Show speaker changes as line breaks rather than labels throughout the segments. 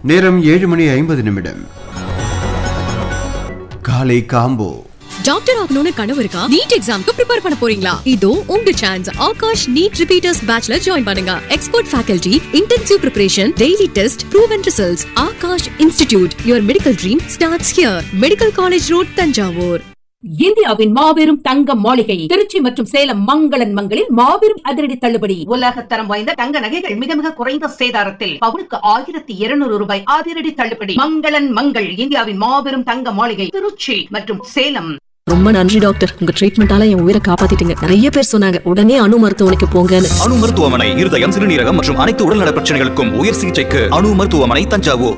நேரம் ஏழு மணி ஐம்பது நிமிடம் காலை காம்போ
டாக்டர் ஆகணும்னு கனவு இருக்கா நீட் எக்ஸாம்க்கு ப்ரிப்பேர் பண்ண போறீங்களா இதோ உங்க சான்ஸ் ஆகாஷ் நீட் ரிப்பீட்டர்ஸ் பேட்ச்ல ஜாயின் பண்ணுங்க expert faculty intensive preparation daily test proven results Aakash institute your medical dream starts here medical college road Thanjavur
இந்தியாவின் மாபெரும் தங்க மாளிகை திருச்சி மற்றும் சேலம் மங்களன் மங்களில் மாபெரும் அதிரடி தள்ளுபடி
உலகத்தரம் வாய்ந்த தங்க நகைகள் மிக மிக குறைந்த சேதாரத்தில் பவுனுக்கு ஆயிரத்தி இருநூறு ரூபாய் அதிரடி தள்ளுபடி மங்களன் மங்கள் இந்தியாவின் மாபெரும் தங்க மாளிகை திருச்சி மற்றும் சேலம்
ரொம்ப நன்றி டாக்டர் உங்க ட்ரீட்மெண்டால என் உயிரை காப்பாத்திட்டீங்க நிறைய பேர் சொன்னாங்க உடனே அணு மருத்துவமனைக்கு போங்கன்னு
அணு மருத்துவமனை இருதயம் சிறுநீரகம் மற்றும் அனைத்து உடல்நல பிரச்சனைகளுக்கும் உயர் சிகிச்சைக்கு அணு மருத்துவமனை தஞ்சாவூர்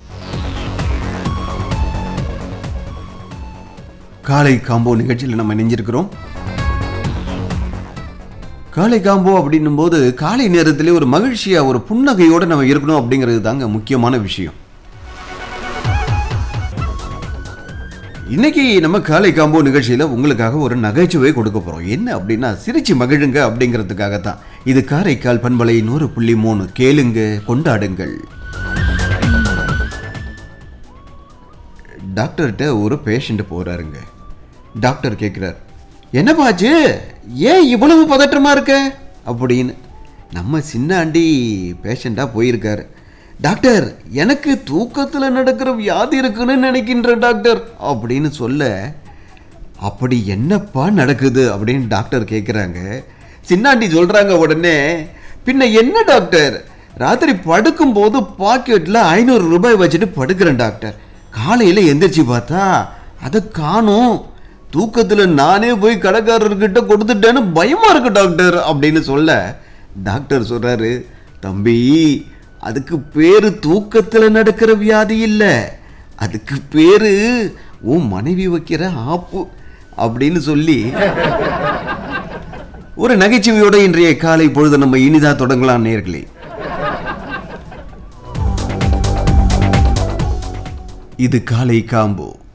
காலை காம்போ நிகழ்ச்சியில் நம்ம இணைஞ்சிருக்கிறோம் காலை காம்போ அப்படின்னும் போது காலை நேரத்திலே ஒரு மகிழ்ச்சியா ஒரு புன்னகையோட நம்ம இருக்கணும் அப்படிங்கிறது தாங்க முக்கியமான விஷயம் இன்னைக்கு நம்ம காலை காம்போ நிகழ்ச்சியில் உங்களுக்காக ஒரு நகைச்சுவை கொடுக்க போகிறோம் என்ன அப்படின்னா சிரிச்சு மகிழுங்க அப்படிங்கிறதுக்காக தான் இது காரைக்கால் பண்பலை நூறு புள்ளி மூணு கேளுங்க கொண்டாடுங்கள் டாக்டர்கிட்ட ஒரு பேஷண்ட் போகிறாருங்க டாக்டர் கேட்குறார் என்னப்பாச்சு ஏன் இவ்வளவு பதற்றமா இருக்க அப்படின்னு நம்ம சின்னாண்டி பேஷண்ட்டாக போயிருக்காரு டாக்டர் எனக்கு தூக்கத்தில் நடக்கிற வியாதி இருக்குன்னு நினைக்கின்றேன் டாக்டர் அப்படின்னு சொல்ல அப்படி என்னப்பா நடக்குது அப்படின்னு டாக்டர் கேட்குறாங்க சின்னாண்டி சொல்கிறாங்க உடனே பின்ன என்ன டாக்டர் ராத்திரி படுக்கும்போது பாக்கெட்டில் ஐநூறு ரூபாய் வச்சுட்டு படுக்கிறேன் டாக்டர் காலையில் எந்திரிச்சு பார்த்தா அதை காணும் தூக்கத்தில் நானே போய் கடைக்காரர்கிட்ட கொடுத்துட்டேன்னு பயமாக இருக்கு டாக்டர் அப்படின்னு சொல்ல டாக்டர் சொல்கிறாரு தம்பி அதுக்கு பேரு தூக்கத்தில் நடக்கிற வியாதி இல்லை அதுக்கு பேரு உன் மனைவி வைக்கிற ஆப்பு அப்படின்னு சொல்லி ஒரு நகைச்சுவையோட இன்றைய காலை பொழுது நம்ம இனிதா தொடங்கலாம் நேர்களே இது காலை காம்போ